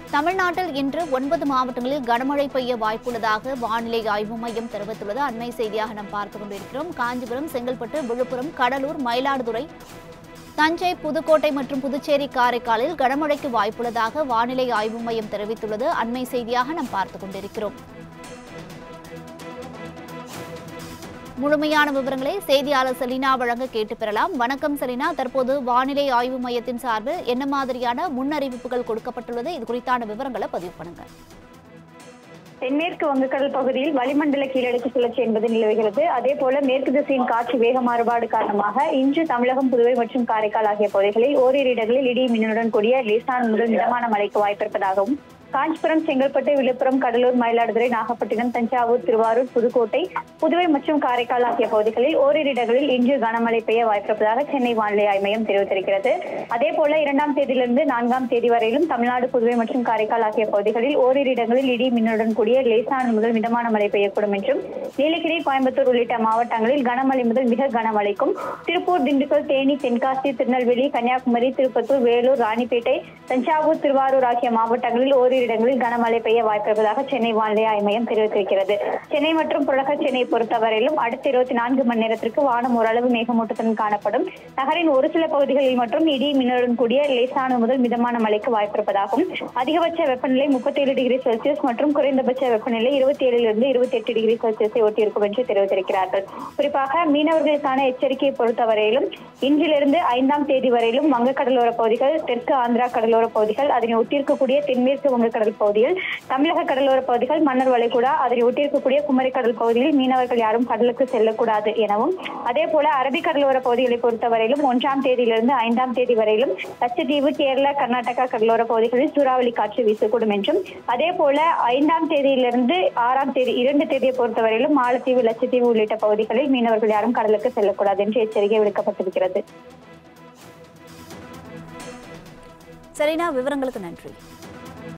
தமிழ்நாட்டில் இன்று ஒன்பது மாவட்டங்களில் கனமழை பெய்ய வாய்ப்புள்ளதாக வானிலை ஆய்வு மையம் தெரிவித்துள்ளது அண்மை செய்தியாக நாம் பார்த்துக் கொண்டிருக்கிறோம் காஞ்சிபுரம் செங்கல்பட்டு விழுப்புரம் கடலூர் மயிலாடுதுறை தஞ்சை புதுக்கோட்டை மற்றும் புதுச்சேரி காரைக்காலில் கனமழைக்கு வாய்ப்புள்ளதாக வானிலை ஆய்வு மையம் தெரிவித்துள்ளது அண்மை செய்தியாக நாம் பார்த்துக் கொண்டிருக்கிறோம் முழுமையான விவரங்களை செய்தியாளர் செலினா வழங்க கேட்டு பெறலாம் வணக்கம் செலினா தற்போது வானிலை ஆய்வு மையத்தின் சார்பில் என்ன மாதிரியான முன்னறிவிப்புகள் கொடுக்கப்பட்டுள்ளது இது குறித்தான விவரங்களை பதிவு பண்ணுங்க தென்மேற்கு வங்கக்கடல் பகுதியில் வளிமண்டல கீழடுக்கு சுழற்சி என்பது நிலவுகிறது அதே போல மேற்கு திசையின் காற்று வேக மாறுபாடு காரணமாக இன்று தமிழகம் புதுவை மற்றும் காரைக்கால் ஆகிய பகுதிகளில் ஓரிரு இடங்களில் இடி மின்னலுடன் கூடிய லேசான முதல் மிதமான மழைக்கு வாய்ப்பிருப்பதாகவும் காஞ்சிபுரம் செங்கல்பட்டு விழுப்புரம் கடலூர் மயிலாடுதுறை நாகப்பட்டினம் தஞ்சாவூர் திருவாரூர் புதுக்கோட்டை புதுவை மற்றும் காரைக்கால் ஆகிய பகுதிகளில் ஓரிரு இடங்களில் இன்று கனமழை பெய்ய வாய்ப்பிருப்பதாக சென்னை வானிலை ஆய்வு மையம் தெரிவித்திருக்கிறது அதே போல இரண்டாம் தேதியிலிருந்து நான்காம் தேதி வரையிலும் தமிழ்நாடு புதுவை மற்றும் காரைக்கால் ஆகிய பகுதிகளில் ஓரிரு இடங்களில் இடி மின்னலுடன் கூடிய லேசான முதல் மிதமான மழை பெய்யக்கூடும் என்றும் நீலகிரி கோயம்புத்தூர் உள்ளிட்ட மாவட்டங்களில் கனமழை முதல் மிக கனமழைக்கும் திருப்பூர் திண்டுக்கல் தேனி தென்காசி திருநெல்வேலி கன்னியாகுமரி திருப்பத்தூர் வேலூர் ராணிப்பேட்டை தஞ்சாவூர் திருவாரூர் ஆகிய மாவட்டங்களில் ஓரிரு இடங்களில் கனமழை பெய்ய வாய்ப்பிருப்பதாக சென்னை வானிலை ஆய்வு மையம் தெரிவித்திருக்கிறது சென்னை மற்றும் புறநக சென்னை பொறுத்தவரையிலும் அடுத்த இருபத்தி நான்கு மணி நேரத்திற்கு வானம் ஓரளவு மேகமூட்டத்துடன் காணப்படும் நகரின் ஒரு சில பகுதிகளில் மற்றும் இடி மின்னலுடன் கூடிய லேசான முதல் மிதமான மழைக்கு வாய்ப்பிருப்பதாகவும் அதிகபட்ச வெப்பநிலை முப்பத்தி ஏழு டிகிரி செல்சியஸ் மற்றும் குறைந்தபட்ச வெப்பநிலை இருபத்தி ஏழிலிருந்து இருபத்தி எட்டு டிகிரி செல்சியஸை ஒட்டியிருக்கும் என்று தெரிவித்திருக்கிறார்கள் குறிப்பாக மீனவர்களுக்கான எச்சரிக்கையை பொறுத்தவரையிலும் இன்றிலிருந்து ஐந்தாம் தேதி வரையிலும் வங்கக்கடலோர பகுதிகள் தெற்கு ஆந்திரா கடலோர பகுதிகள் அதனை ஒட்டியிருக்கக்கூடிய தென்மேற்கு வங்கக்கடல் பகுதியில் தமிழக கடலோர பகுதிகள் மன்னர் வளைகுடா அதனை ஒட்டியிருக்கக்கூடிய குமரி கடல் பகுதியில் மீனவர்கள் யாரும் கடலுக்கு செல்லக்கூடாது எனவும் அதே போல அரபிக் கடலோர பகுதிகளை பொறுத்தவரையிலும் ஒன்றாம் தேதியிலிருந்து ஐந்தாம் தேதி வரையிலும் லட்சத்தீவு கேரளா கர்நாடகா கடலோர பகுதிகளில் சூறாவளி காற்று வீசக்கூடும் என்றும் அதே போல ஐந்தாம் தேதியிலிருந்து ஆறாம் தேதி இரண்டு தேதியை பொறுத்தவரையிலும் மாலத்தீவு லட்சத்தீவு உள்ளிட்ட பகுதிகளில் மீனவர்கள் யாரும் கடலுக்கு செல்லக்கூடாது என்று எச்சரிக்கை விடுக்கப்பட்டிருக்கிறது செலினா விவரங்களுக்கு நன்றி